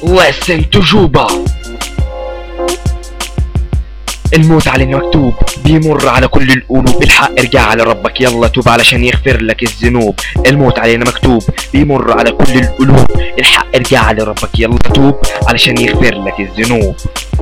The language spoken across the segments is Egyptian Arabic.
listen to جوبا الموت علينا مكتوب بيمر على كل القلوب الحق ارجع على ربك يلا توب علشان يغفر لك الذنوب الموت علينا مكتوب بيمر على كل القلوب الحق ارجع على ربك يلا توب علشان يغفر لك الذنوب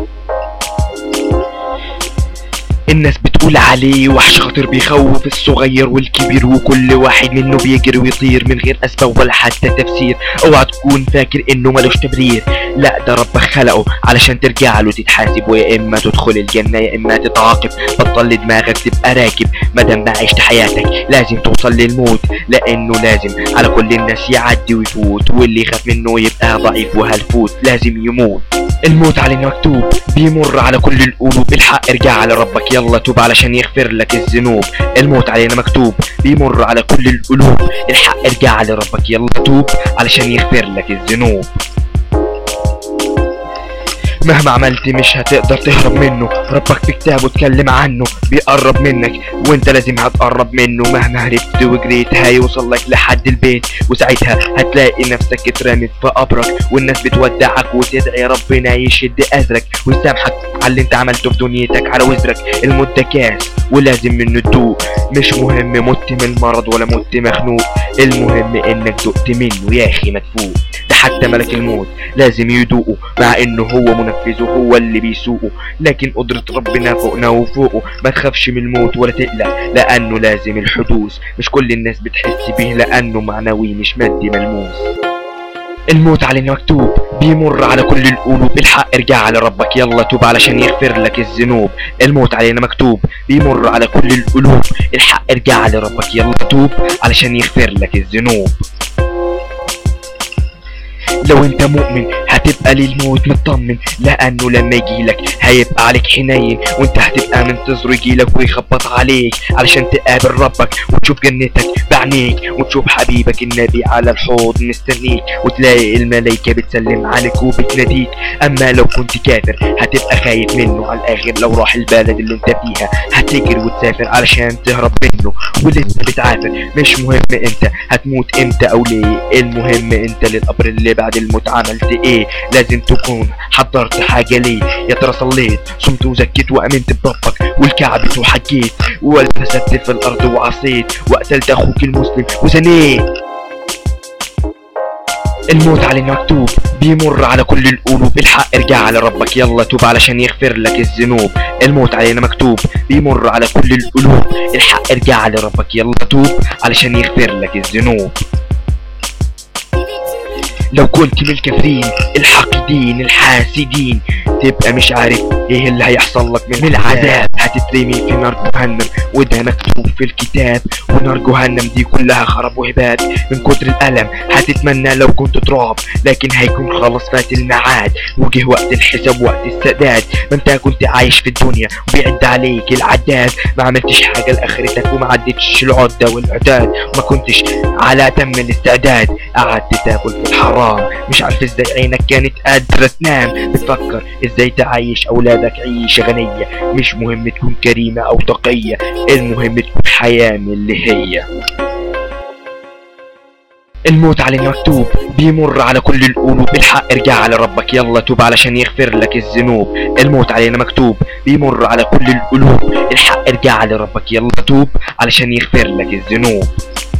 الناس بتقول عليه وحش خطير بيخوف الصغير والكبير وكل واحد منه بيجري ويطير من غير اسباب ولا حتى تفسير اوعى تكون فاكر انه ملوش تبرير لا ده ربك خلقه علشان ترجع له تتحاسب ويا اما تدخل الجنه يا اما تتعاقب بطل دماغك تبقى راكب مادام ما عشت حياتك لازم توصل للموت لانه لازم على كل الناس يعدي ويفوت واللي يخاف منه يبقى ضعيف وهلفوت لازم يموت الموت علينا مكتوب بيمر على كل القلوب الحق ارجع على ربك يلا توب علشان يغفر لك الذنوب الموت علينا مكتوب بيمر على كل القلوب الحق ارجع على ربك يلا توب علشان يغفر لك الذنوب مهما عملت مش هتقدر تهرب منه ربك في كتابه اتكلم عنه بيقرب منك وانت لازم هتقرب منه مهما هربت وجريت هيوصل لك لحد البيت وساعتها هتلاقي نفسك اترمت في قبرك والناس بتودعك وتدعي ربنا يشد اذرك ويسامحك على اللي انت عملته في دنيتك على وزرك الموت ده كاس ولازم منه تدوق مش مهم مت من المرض ولا مت مخنوق المهم انك دقت منه يا اخي مدفوق ده حتى ملك الموت لازم يدوقه مع انه هو منفذه هو اللي بيسوقه لكن قدرة ربنا فوقنا وفوقه ما تخافش من الموت ولا تقلق لانه لازم الحدوث مش كل الناس بتحس بيه لانه معنوي مش مادي ملموس الموت علينا مكتوب بيمر على كل القلوب الحق ارجع على ربك يلا توب علشان يغفر لك الذنوب الموت علينا مكتوب بيمر على كل القلوب الحق ارجع على ربك يلا توب علشان يغفر لك الذنوب لو انت مؤمن هتبقى للموت مطمن لانه لما يجيلك هيبقى عليك حنين وانت هتبقى منتظره يجيلك ويخبط عليك علشان تقابل ربك وتشوف جنتك بعينيك وتشوف حبيبك النبي على الحوض مستنيك وتلاقي الملايكة بتسلم عليك وبتناديك اما لو كنت كافر هتبقى خايف منه على الاخر لو راح البلد اللي انت فيها هتجري وتسافر علشان تهرب منه ولسه بتعافر مش مهم انت هتموت امتى او ليه المهم انت للقبر اللي بعد الموت عملت ايه لازم تكون حضرت حاجة ليه يا ترى صليت صمت وزكيت وامنت بربك والكعبة وحجيت والفسدت في الارض وعصيت وقتلت اخوك المسلم وزنيت الموت علينا مكتوب بيمر على كل القلوب الحق ارجع على ربك يلا توب علشان يغفر لك الذنوب الموت علينا مكتوب بيمر على كل القلوب الحق ارجع على ربك يلا توب علشان يغفر لك الذنوب لو كنت من الكافرين الحاقدين الحاسدين تبقى مش عارف ايه اللي هيحصل لك من العذاب هتترمي في نار جهنم وده مكتوب في الكتاب ونار جهنم دي كلها خراب وهباب من كتر الألم هتتمنى لو كنت تراب لكن هيكون خلاص فات الميعاد وجه وقت الحساب وقت السداد ما انت كنت عايش في الدنيا وبيعد عليك العداد ما عملتش حاجة لآخرتك وما عدتش العدة والعداد وما كنتش على تم الاستعداد قعدت تاكل في الحرام مش عارف ازاي عينك كانت قادرة تنام بتفكر ازاي تعيش اولادك عيشة غنية مش مهم تكون كريمة او تقية المهم تكون حياة من اللي هي الموت علينا مكتوب بيمر على كل القلوب الحق ارجع على ربك يلا توب علشان يغفر لك الذنوب الموت علينا مكتوب بيمر على كل القلوب الحق ارجع على ربك يلا توب علشان يغفر لك الذنوب